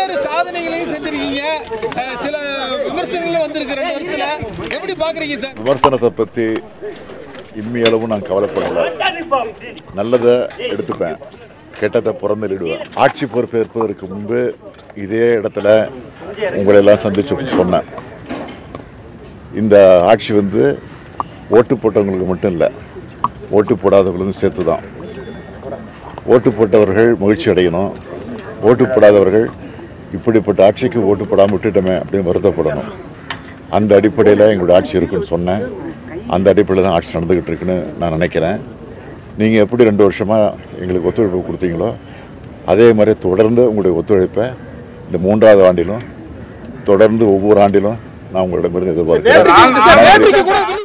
பல்வேறு சாதனைகளையும் செஞ்சிருக்கீங்க அஹ், சில விமர்சனங்களும் வந்திருக்கு ரெண்டு வருஷத்துல எப்படி பாக்குறீங்க சார் விமர்சனத்தை பற்றி இம்மி அளவு நான் கவலைப்படல நல்லதை எடுத்துப்பேன் கெட்டதை புறந்தள்ளிடுவேன் ஆட்சி பொறுப்பேற்பதற்கு முன்பு இதே இடத்துல உங்களை எல்லாம் சந்திச்சு சொன்னேன் இந்த ஆட்சி வந்து ஓட்டு போட்டவங்களுக்கு மட்டும் இல்லை ஓட்டு போடாதவங்களுக்கும் சேர்த்து தான் ஓட்டு போட்டவர்கள் மகிழ்ச்சி அடையணும் ஓட்டு போடாதவர்கள் இப்படிப்பட்ட ஆட்சிக்கு ஓட்டு போடாமல் விட்டுட்டோமே அப்படின்னு வருத்தப்படணும் அந்த அடிப்படையில் எங்களுடைய ஆட்சி இருக்குன்னு சொன்னேன் அந்த அடிப்படையில் தான் ஆட்சி நடந்துக்கிட்டு இருக்குன்னு நான் நினைக்கிறேன் நீங்கள் எப்படி ரெண்டு வருஷமாக எங்களுக்கு ஒத்துழைப்பு கொடுத்தீங்களோ அதே மாதிரி தொடர்ந்து உங்களுடைய ஒத்துழைப்பை இந்த மூன்றாவது ஆண்டிலும் தொடர்ந்து ஒவ்வொரு ஆண்டிலும் நான் உங்களிடமிருந்து எதிர்பார்க்கிறேன் நேற்றுக்கு கூட